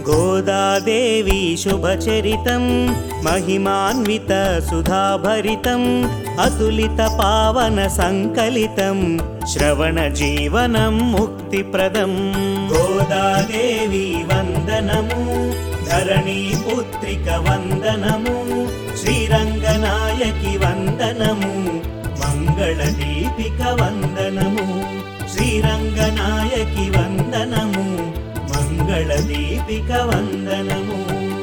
గోదాదేవి శుభచరితం మహిమాన్విత సుధాభరితం అతులిత పావన సంకలితం శ్రవణ జీవనం ముక్తిప్రదం గోదాదేవి వందనము ధరణీ పుత్రిక వందనము శ్రీరంగనాయకి వందనము మంగళ దీపిక వందనము శ్రీరంగనాయకి వందనము మంగళ దీపిక వందనము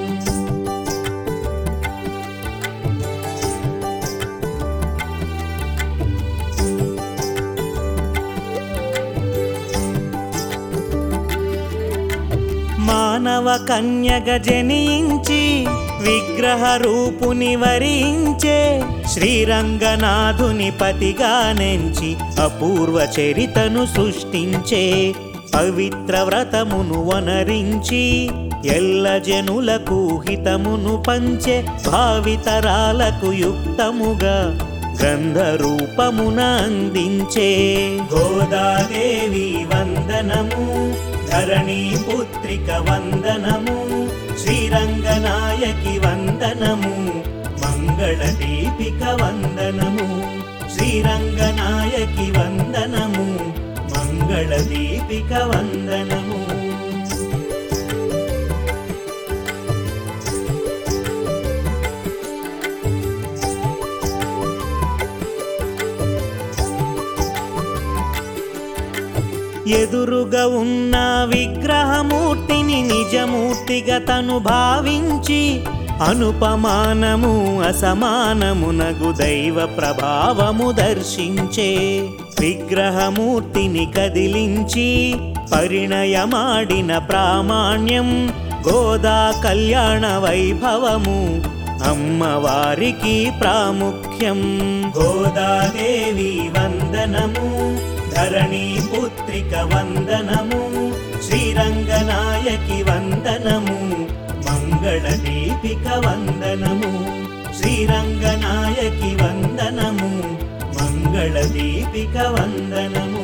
మానవ కన్యగ జనించి విగ్రహ రూపుని వరించే శ్రీరంగనాథుని పతిగా నెంచి అపూర్వ చరితను సృష్టించే పవిత్ర వ్రతమును వనరించి ఎల్ల జనులకు హితమును పంచే భావితరాలకు యుక్తముగా గ్రంథ రూపమున అందించే గోదాదేవి వందనము ధరణీ పుత్రిక వందనము శ్రీరంగనాయకి వందనము మంగళ దీపిక వందనము శ్రీరంగనాయకి వందనము మంగళ దీపిక వందనము ఎదురుగా ఉన్న విగ్రహమూర్తిని నిజమూర్తిగా తను భావించి అనుపమానము అసమానమునగు దైవ ప్రభావము దర్శించే విగ్రహమూర్తిని కదిలించి పరిణయమాడిన ప్రామాణ్యం గోదా కళ్యాణ వైభవము అమ్మవారికి ప్రాముఖ్యం గోదాదేవి వందనము ధరణీ పుత్రిక వందనము శ్రీరంగనాయకి వందనము మంగళ దీపిక వందనము శ్రీరంగనాయకి వందనము మంగళ దీపిక వందనము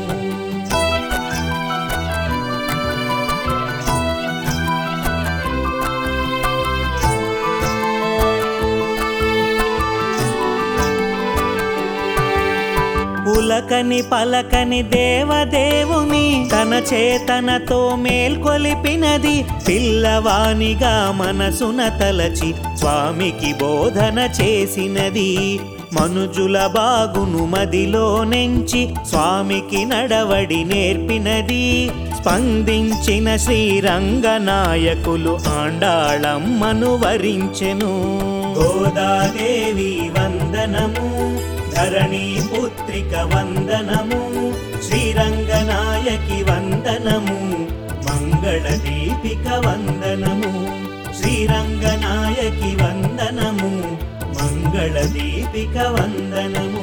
ఉలకని పలకని దేవదేవుని తన చేతనతో మేల్కొలిపినది పిల్లవానిగా మనసున తలచి స్వామికి బోధన చేసినది మనుజుల బాగును మదిలో నెంచి స్వామికి నడవడి నేర్పినది స్పందించిన శ్రీరంగనాయకులు ఆండాళమ్మను వరించెను గోదాదేవి వందనము ధరణీ పుత్రిక వందనము శ్రీరంగనాయకి వందనము మంగళ దీపిక వందనము శ్రీరంగనాయకి వందనము మంగళ దీపిక వందనము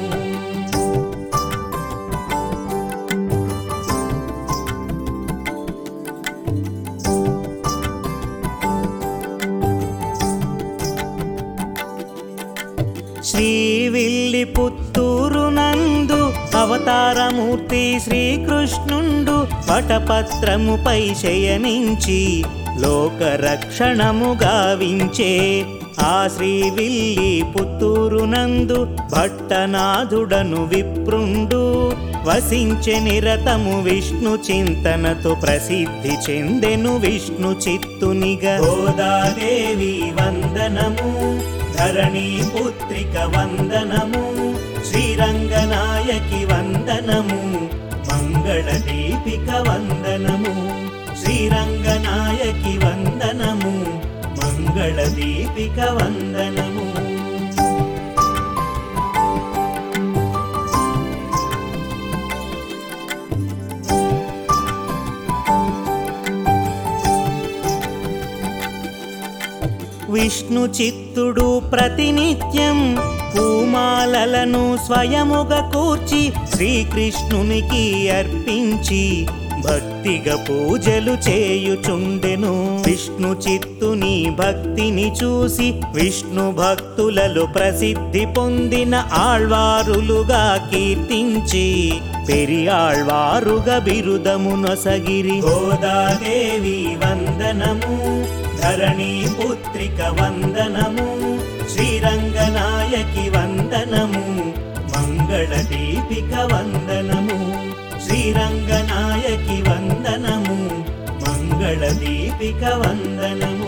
శ్రీవిల్లి పుత్తూరు నందు అవతారమూర్తి శ్రీకృష్ణుండు పటపత్రముపై శయనించి లోకరక్షణము గావించే ఆ శ్రీవిల్లి పుత్తూరు నందు భట్టనాథుడను విప్రుండు వసించె నిరతము విష్ణు చింతనతో ప్రసిద్ధి చెందెను విష్ణు చిత్తునిగా గోదాదేవి వందనము ధరణీ పుత్రిక వందనము శ్రీరంగనాయకి వందనము మంగళ దీపిక వందనము శ్రీరంగనాయకి వందనము మంగళ దీపిక వందనము విష్ణు చిత్తుడు ప్రతినిత్యం పూమాలలను స్వయముగా కూర్చి శ్రీకృష్ణునికి అర్పించి భక్తిగా పూజలు చేయుచుండెను విష్ణు చిత్తుని భక్తిని చూసి విష్ణు భక్తులలో ప్రసిద్ధి పొందిన ఆళ్వారులుగా కీర్తించి పెరియాళ్వారుగా బిరుదము నొసగిరి గోదాదేవి వందనము ధరణి పుత్రిక వందనము శ్రీరంగనాయకి వందనము మంగళ దీపిక వందనము శ్రీరంగనాయకి వందనము మంగళ దీపిక వందనము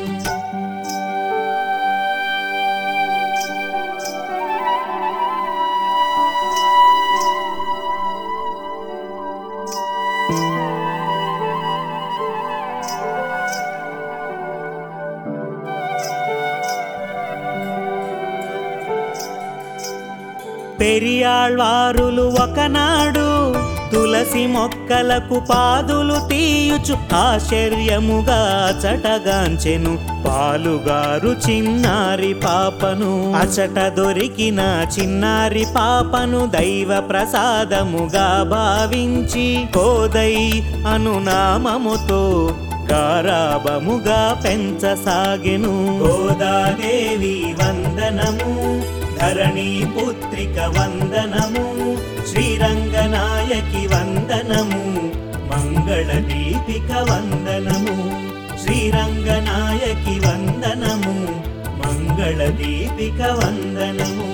పెరియాళ్వారులు ఒకనాడు తులసి మొక్కలకు పాదులు తీయుచు ఆశ్చర్యముగా చటగాంచెను పాలుగారు చిన్నారి పాపను అచట దొరికిన చిన్నారి పాపను దైవ ప్రసాదముగా భావించి కోదై అనునామముతో గారాబముగా పెంచసాగెను గోదాదేవి వందనము ధరణి పుత్రిక వందనము శ్రీరంగనాయకి వందనము మంగళ దీపిక వందనము శ్రీరంగనాయకి వందనము మంగళ దీపిక వందనము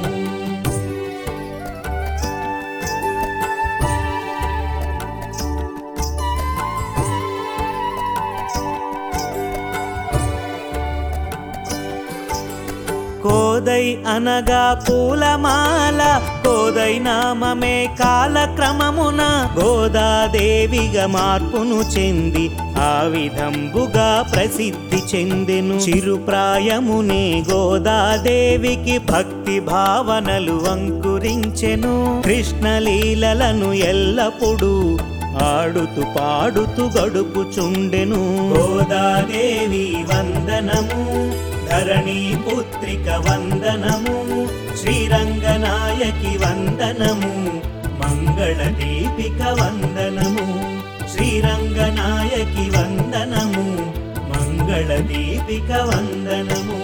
కోదై అనగా పూలమాల కోదై నామమే కాలక్రమమున గోదాదేవిగా మార్పును చెంది ఆ విధంబుగా ప్రసిద్ధి చెందెను చిరుప్రాయమునే గోదాదేవికి భక్తి భావనలు అంకురించెను కృష్ణలీలలను ఎల్లప్పుడూ ఆడుతూ పాడుతూ గడుపుచుండెను గోదాదేవి వందనము ధరణి పుత్రిక వందనము శ్రీరంగనాయకి వందనము మంగళ దీపిక వందనము శ్రీరంగనాయకి వందనము మంగళ దీపిక వందనము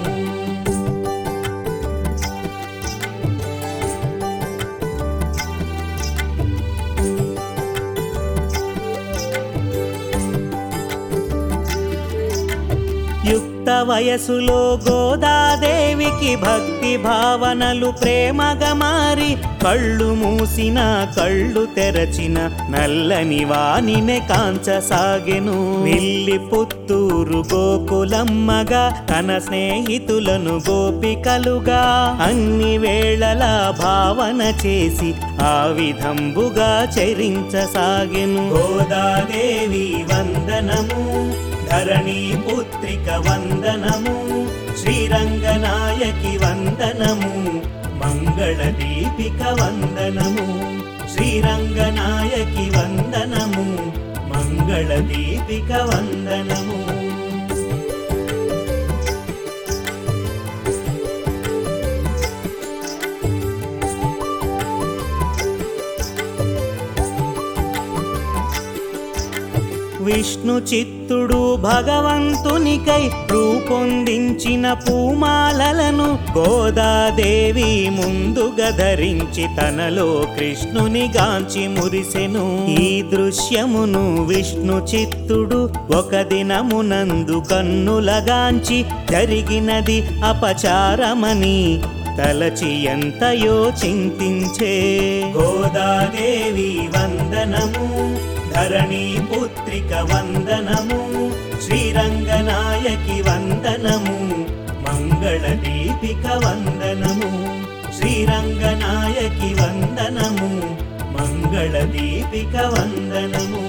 యుక్త వయసులో గోదాదేవికి భక్తి భావనలు ప్రేమగా మారి కళ్ళు మూసిన కళ్ళు తెరచిన నల్లని వానినే కాంచసాగెను విల్లి పుత్తూరు గోకులమ్మగా తన స్నేహితులను గోపికలుగా అన్ని వేళలా భావన చేసి ఆ విధంబుగా చరించసాగెను గోదాదేవి వందనము ధరణి పుత్రిక వందనము శ్రీరంగనాయకి వందనము మంగళ దీపిక వందనము శ్రీరంగనాయకి వందనము మంగళ దీపిక వందనము విష్ణు చిత్తుడు భగవంతునికై రూపొందించిన పూమాలలను గోదాదేవి ముందుగా ధరించి తనలో కృష్ణుని గాంచి మురిసెను ఈ దృశ్యమును విష్ణు చిత్తుడు ఒక దినమునందు కన్నులగాంచి జరిగినది అపచారమని తలచి ఎంతయో చింతించే గోదాదేవి వందనము ధరణి పుత్రిక వందనము శ్రీరంగనాయకి వందనము మంగళ దీపిక వందనము శ్రీరంగనాయకి వందనము మంగళ దీపిక వందనము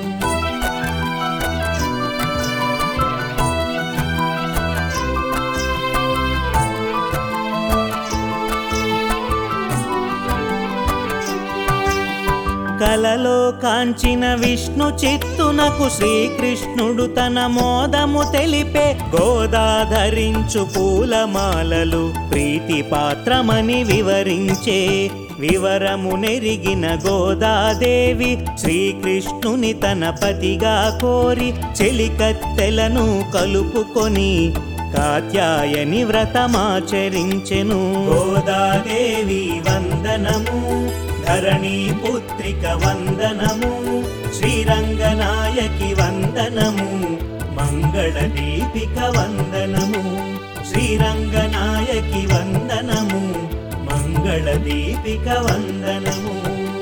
కలలో కాంచిన విష్ణు చిత్తునకు శ్రీకృష్ణుడు తన మోదము తెలిపే గోదా ధరించు పూలమాలలు ప్రీతి పాత్రమని వివరించే వివరము నెరిగిన గోదాదేవి శ్రీకృష్ణుని తన పతిగా కోరి చెలికత్తెలను కలుపుకొని కాత్యాయని వ్రతమాచరించెను గోదాదేవి వందనము ధరణి పుత్రిక వందనము శ్రీరంగనాయకి వందనము మంగళ దీపిక వందనము శ్రీరంగనాయకి వందనము మంగళ దీపిక వందనము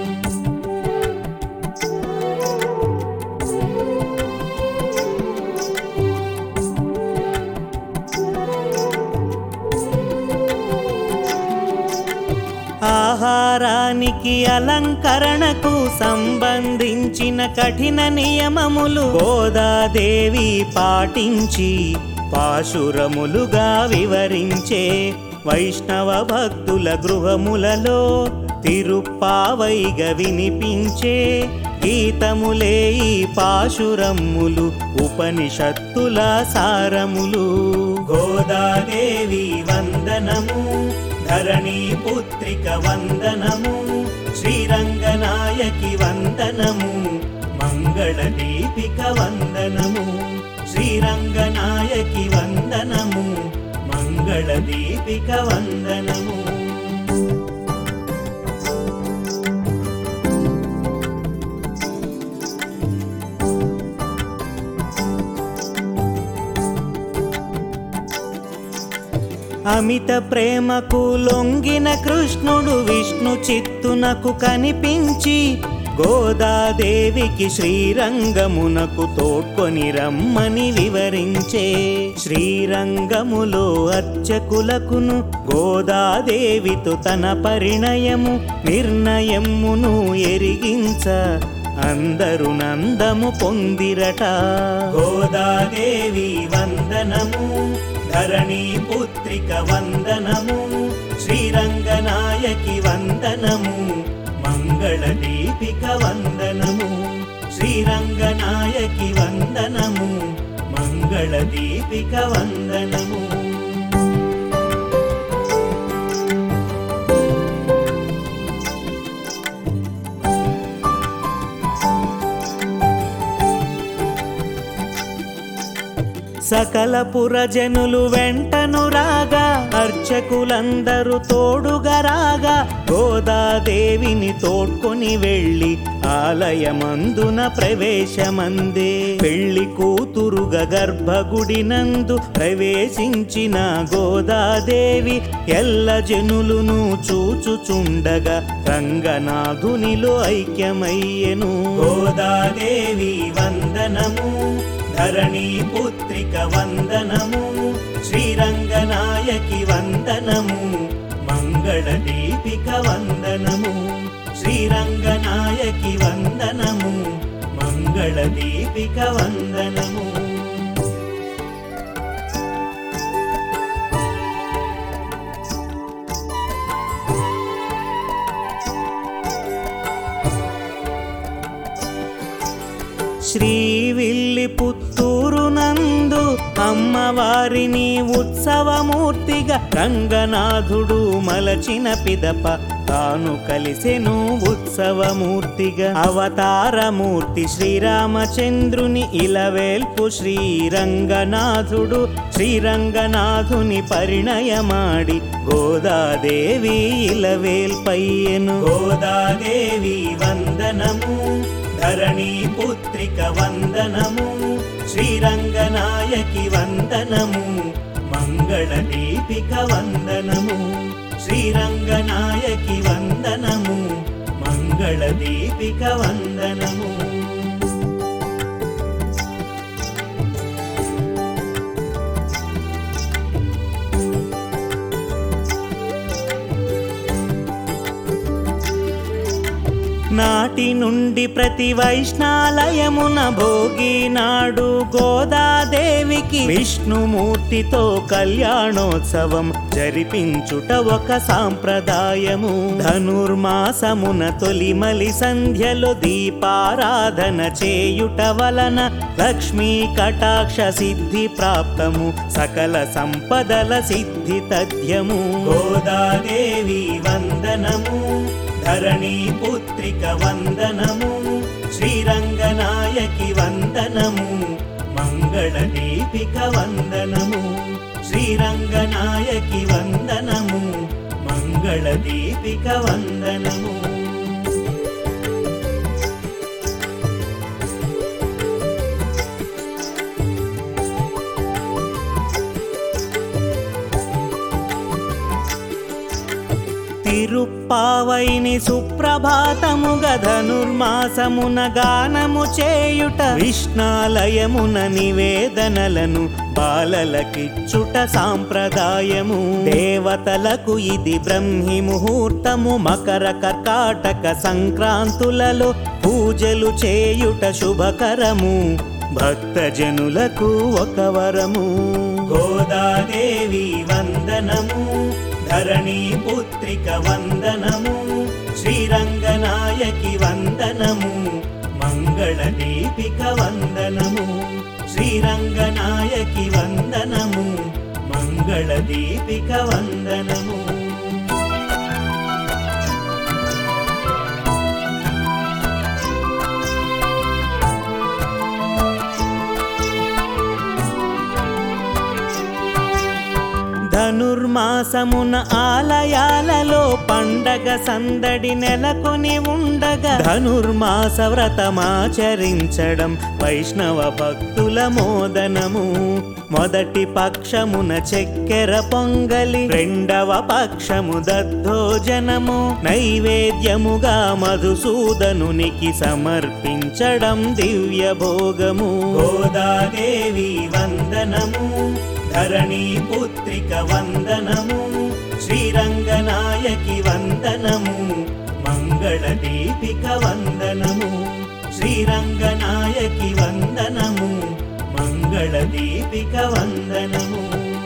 ఆహారానికి అలంకరణకు సంబంధించిన కఠిన నియమములు గోదాదేవి పాటించి పాశురములుగా వివరించే వైష్ణవ భక్తుల గృహములలో తిరుప్పావైగా వినిపించే గీతములే ఈ పాశురమ్ములు ఉపనిషత్తుల సారములు గోదాదేవి వందనము ధరణి పుత్రిక వందనము శ్రీరంగనాయకి వందనము మంగళ దీపిక వందనము శ్రీరంగనాయకి వందనము మంగళ దీపిక వందనము అమిత ప్రేమకు లొంగిన కృష్ణుడు విష్ణు చిత్తునకు కనిపించి గోదాదేవికి శ్రీరంగమునకు తోడ్కొని రమ్మని వివరించే శ్రీరంగములో అర్చకులకును గోదాదేవితో తన పరిణయము నిర్ణయమును ఎరిగించ అందరు నందము పొందిరట గోదాదేవి వందనము ధరణి పుత్రిక వందనము శ్రీరంగనాయకి వందనము మంగళ దీపిక వందనము శ్రీరంగనాయకి వందనము మంగళ దీపిక వందనము సకల పురజనులు వెంటను రాగా అర్చకులందరూ తోడుగా రాగా గోదాదేవిని తోడ్కొని వెళ్ళి ఆలయమందున ప్రవేశమందే పెళ్లి కూతురుగా గర్భగుడినందు ప్రవేశించిన గోదాదేవి ఎల్ల జనులును చూచుచుండగా రంగనాథునిలో ఐక్యమయ్యెను గోదాదేవి వందనము ధరణి పుత్రిక వందనము శ్రీరంగనాయకి వందనము మంగళ దీపిక వందనము శ్రీరంగనాయకి వందనము మంగళ దీపిక వందనము శ్రీవిల్లి పుత్తూరు నందు అమ్మవారిని ఉత్సవమూర్తిగా రంగనాథుడు మలచిన పిదప తాను కలిసెను ఉత్సవమూర్తిగా అవతారమూర్తి శ్రీరామచంద్రుని ఇలవేల్పు శ్రీరంగనాథుడు శ్రీరంగనాథుని పరిణయమాడి గోదాదేవి ఇలవేల్పయ్యెను గోదాదేవి వందనము ధరణి పుత్రిక వందనము శ్రీరంగనాయకి వందనము మంగళ దీపిక వందనము శ్రీరంగనాయకి వందనము మంగళ దీపిక వందనము నాటి నుండి ప్రతి వైష్ణాలయమున భోగి నాడు గోదాదేవికి విష్ణుమూర్తితో కళ్యాణోత్సవం జరిపించుట ఒక సాంప్రదాయము ధనుర్మాసమున తొలిమలి సంధ్యలో దీపారాధన చేయుట వలన లక్ష్మీ కటాక్ష సిద్ధి ప్రాప్తము సకల సంపదల సిద్ధి తథ్యము గోదాదేవి వందనము ధరణి పుత్రిక వందనము శ్రీరంగనాయకి వందనము మంగళ దీపిక వందనము శ్రీరంగనాయకి వందనము మంగళ దీపిక వందనము తిరుప్పావైని సుప్రభాతముగ ధనుర్మాసమున గానము చేయుట విష్ణాలయమున నివేదనలను బాలలకిచ్చుట సాంప్రదాయము దేవతలకు ఇది బ్రహ్మి ముహూర్తము మకర కర్కాటక సంక్రాంతులలో పూజలు చేయుట శుభకరము భక్తజనులకు ఒక వరము గోదాదేవి వందనము ధరణి పుత్రిక వందనము శ్రీరంగనాయకి వందనము మంగళ దీపిక వందనము శ్రీరంగనాయకి వందనము మంగళ దీపిక వందనము ధనుర్మాసమున ఆలయాలలో పండగ సందడి నెలకొని ఉండగా ధనుర్మాస వ్రతమాచరించడం వైష్ణవ భక్తుల మోదనము మొదటి పక్షమున చక్కెర పొంగలి రెండవ పక్షము దద్దోజనము నైవేద్యముగా మధుసూదనునికి సమర్పించడం దివ్య భోగము గోదాదేవి వందనము ధరణి పుత్రిక వందనము శ్రీరంగనాయకి వందనము మంగళ దీపిక వందనము శ్రీరంగనాయకి వందనము మంగళ దీపిక వందనము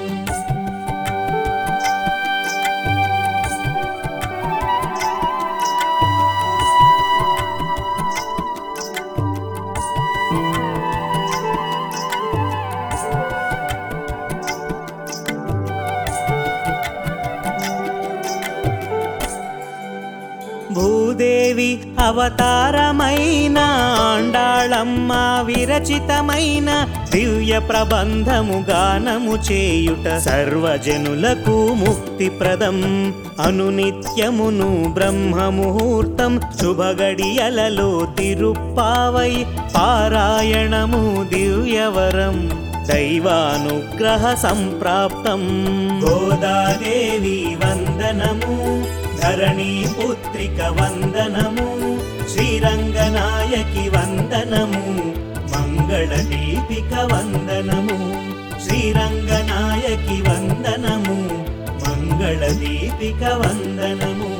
భూదేవి అవతారమైన ఆండాళమ్మ విరచితమైన దివ్య ప్రబంధము గానము చేయుట సర్వజనులకు ముక్తిప్రదం అనునిత్యమును బ్రహ్మ ముహూర్తం శుభగడియలలో తిరుప్పావై పారాయణము దివ్యవరం దైవానుగ్రహ సంప్రాప్తం గోదాదేవి వందనము ధరణి పుత్రిక వందనము శ్రీరంగనాయకి వందనము మంగళ దీపిక వందనము శ్రీరంగనాయకి వందనము మంగళ దీపిక వందనము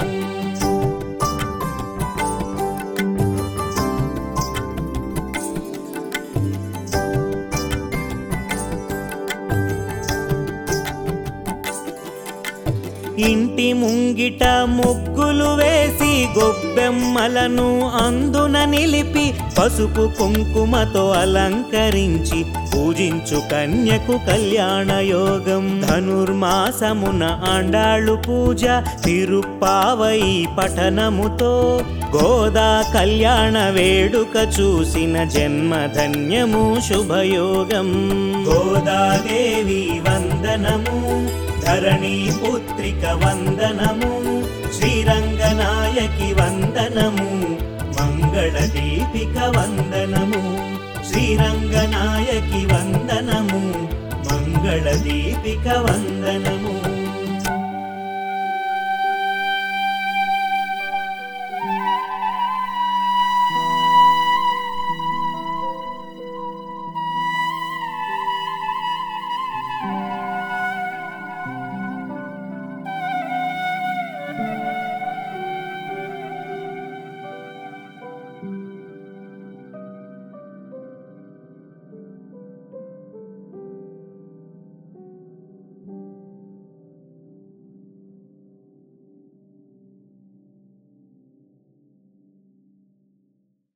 ఇంటి ముంగిట ముగ్గులు వేసి గొబ్బెమ్మలను అందున నిలిపి పసుపు కుంకుమతో అలంకరించి పూజించు కన్యకు కళ్యాణ యోగం ధనుర్మాసమున ఆండాళ్ళు పూజ తిరుప్పావై పఠనముతో గోదా కళ్యాణ వేడుక చూసిన జన్మధన్యము శుభయోగం గోదాదేవి వందనము ధరణి పుత్రిక వందనము శ్రీరంగనాయకి వందనము మంగళ దీపిక వందనము శ్రీరంగనాయకి వందనము మంగళ దీపిక వందనము